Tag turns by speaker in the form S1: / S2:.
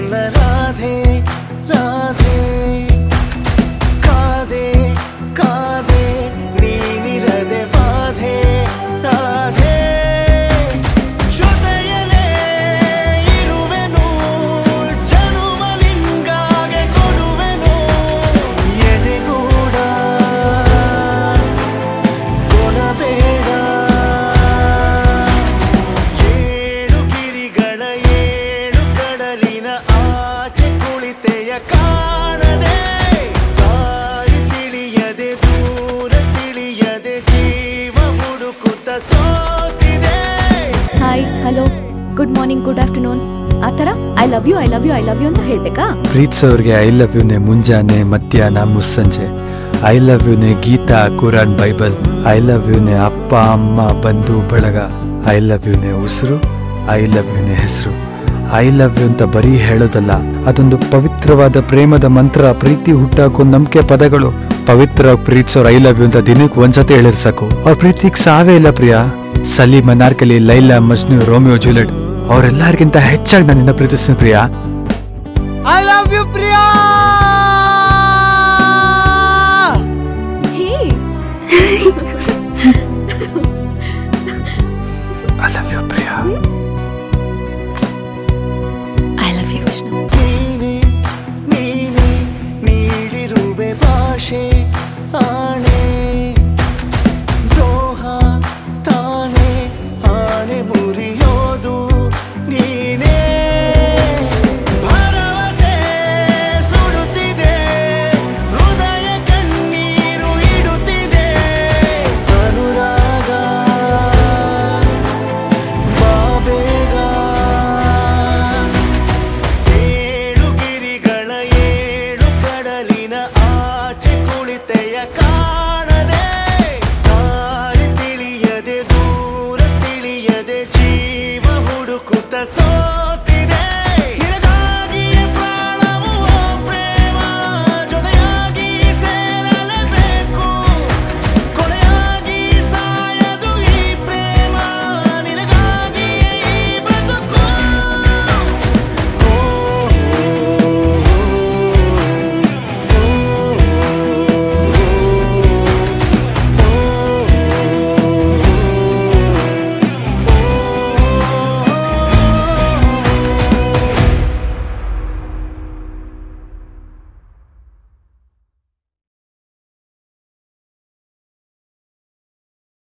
S1: ನನ್ನ ರಾಧೆ ರಾಧೆ ಕಾದೆ ಕಾದೆ ನೀನಿರದೆ ಬಾಧೆ ರಾಧೆ ಜೊತೆಯಲೇ ಇರುವೆನು ಜನುಮಲಿಂಗಾಗೆ ಕೊಡುವೆನು ಎದೆಗೂಡ ಕೊಡಬೇಡ ಏಳು ಗಿರಿಗಳ ಏಳು ಕಡಲಿನ ಆಚೆ ಕುಳಿತೆಯ ಕಾಣದೆ ದಾರಿ ತಿಳಿಯದೆ ದೂರ ತಿಳಿಯದೆ ಜೀವ ಹುಡುಕುತ್ತ ಸೋತಿದೆ
S2: hi hello good morning good afternoon ಆ ಥರ I love you I love you I love you ಅಂತ ಹೇಳ್ಬೇಕಾ
S3: ಪ್ರೀತ್ಸೋರ್ಗೆ ಐ ಲವ್ ಯುನೆ ಮುಂಜಾನೆ ಮಧ್ಯಾಹ್ನ ಮುಸ್ಸಂಜೆ ಐ ಲವ್ ಯುನೆ Gita Quran Bible I love ಯುನೆ ಅಪ್ಪ ಅಮ್ಮ ಬಂಧು ಬಳಗ ಐ ಲವ್ ಯುನೆ ಉಸಿರು ಐ ಲವ್ ಯುನೆ ಹೆಸರು ಐ ಲವ್ ಯು ಅಂತ ಬರೀ ಹೇಳೋದಲ್ಲ ಅದೊಂದು ಪವಿತ್ರವಾದ ಪ್ರೇಮದ ಮಂತ್ರ ಪ್ರೀತಿ ಹುಟ್ಟಾಕೋ ನಂಬಿಕೆ ಪದಗಳು ಪವಿತ್ರ ಪ್ರೀತಿಸೋರ್ ಐ ಲವ್ ಯು ಅಂತ ದಿನಕ್ಕೆ ಒಂದ್ಸತಿ ಹೇಳಿರ್ ಸಾಕು ಅವ್ರ ಪ್ರೀತಿಗೆ ಸಾವೇ ಇಲ್ಲ ಪ್ರಿಯ ಸಲೀಮ್ ಅನಾರ್ಕಲಿ ಲೈಲಾ ಮಜ್ನು ರೋಮಿಯೋ ಜೂಲೆಟ್ ಅವರೆಲ್ಲರಿಗಿಂತ ಹೆಚ್ಚಾಗಿ ನನ್ನಿಂದ ಪ್ರೀತಿಸ್ತೀನಿ Priya
S1: I love you Priya
S2: hey
S3: I love you Priya
S2: I love you Vishnu
S1: ನೀನೆ ನೀನೆ ನೀಡಿರುವೆ ಭಾಷೆ ಆಣೆ ದ್ರೋಹ ತಾನೆ ಆಣೆ ಮುರಿಯೋದು ನೀನೇ ಭರವಸೆ ಸುಡುತ್ತಿದೆ ಹೃದಯ ಕಣ್ಣೀರು ಇಡುತ್ತಿದೆ ಅನುರಾಗ ಬಾಬೇಗ ಏಳು ಗಿರಿಗಳ ಏಳು ಕಡಲಿನ ಆಚೆ ಕುಳಿತೆಯ ಕಾಣದೆ ದಾರಿ ತಿಳಿಯದೆ ದೂರ ತಿಳಿಯದೆ ಜೀವ ಹುಡುಕುತ್ತ ಸೋ